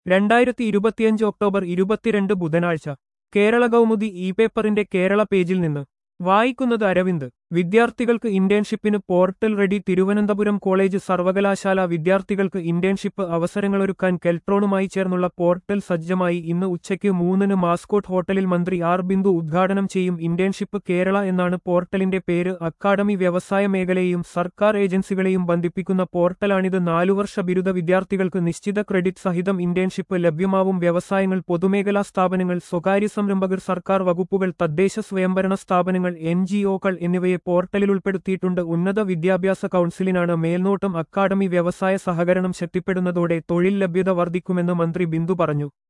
രണ്ടായിരത്തി ഇരുപത്തിയഞ്ച് ഒക്ടോബർ ഇരുപത്തിരണ്ട് ബുധനാഴ്ച കേരള കൗമുദി ഇ പേപ്പറിന്റെ കേരള പേജിൽ നിന്ന് വായിക്കുന്നത് അരവിന്ദ് വിദ്യാർത്ഥികൾക്ക് ഇന്റേൺഷിപ്പിന് പോർട്ടൽ റെഡി തിരുവനന്തപുരം കോളേജ് സർവകലാശാല വിദ്യാർത്ഥികൾക്ക് ഇന്റേൺഷിപ്പ് അവസരങ്ങളൊരുക്കാൻ കെൽട്രോണുമായി ചേർന്നുള്ള പോർട്ടൽ സജ്ജമായി ഇന്ന് ഉച്ചയ്ക്ക് മൂന്നിന് മാസ്കോട്ട് ഹോട്ടലിൽ മന്ത്രി ആർ ബിന്ദു ഉദ്ഘാടനം ചെയ്യും ഇന്റേൺഷിപ്പ് കേരള എന്നാണ് പോർട്ടലിന്റെ പേര് അക്കാഡമി വ്യവസായ മേഖലയെയും സർക്കാർ ഏജൻസികളെയും ബന്ധിപ്പിക്കുന്ന പോർട്ടലാണിത് നാലുവർഷ ബിരുദ വിദ്യാർത്ഥികൾക്ക് നിശ്ചിത ക്രെഡിറ്റ് സഹിതം ഇന്റേൺഷിപ്പ് ലഭ്യമാവും വ്യവസായങ്ങൾ പൊതുമേഖലാ സ്ഥാപനങ്ങൾ സ്വകാര്യ സംരംഭകർ സർക്കാർ വകുപ്പുകൾ തദ്ദേശ സ്വയംഭരണ സ്ഥാപനങ്ങൾ എൻ ജിഒകൾ എന്നിവയെ പോർട്ടലിൽ ഉൾപ്പെടുത്തിയിട്ടുണ്ട് ഉന്നത വിദ്യാഭ്യാസ കൗൺസിലിനാണ് മേൽനോട്ടം അക്കാഡമി വ്യവസായ സഹകരണം ശക്തിപ്പെടുന്നതോടെ തൊഴിൽ ലഭ്യത വർദ്ധിക്കുമെന്ന് മന്ത്രി ബിന്ദു പറഞ്ഞു